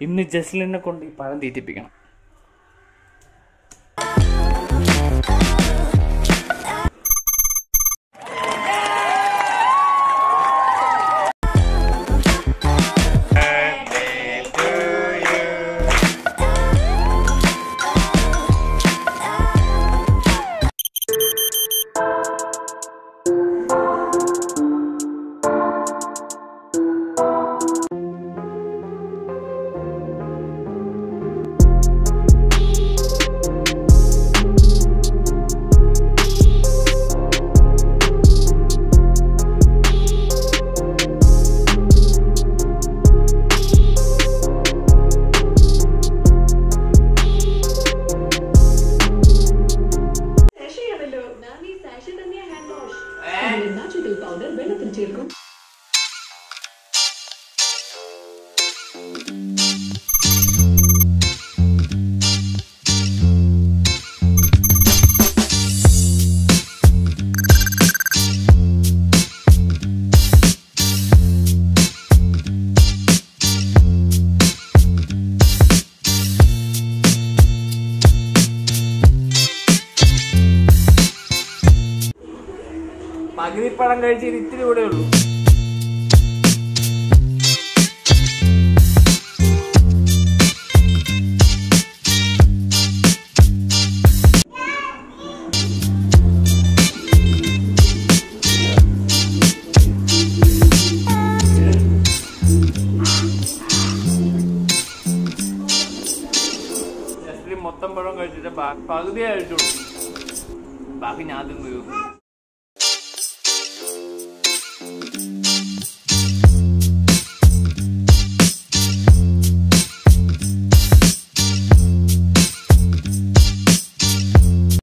ഇന്ന് ജസ്ലിനെ കൊണ്ട് ഈ പഴം തീറ്റിപ്പിക്കണം സാഷയാണല്ലോ ഞാൻ ഈ സാഷ തന്നെയാ ഹാൻഡ് വാഷ് നാച്ചുറൽ പൗഡർ വെള്ളത്തിൽ ചേർക്കും പകുതി പഴം കഴിച്ചത് ഇത്തിരി കൂടെ ഉള്ളൂ ജസ്റ്റിൻ മൊത്തം പഴം കഴിച്ചിട്ട് ബാ- പകുതിയേ കഴിച്ചുള്ളൂ ബാക്കി ഞാൻ തിന്നു തീർന്നു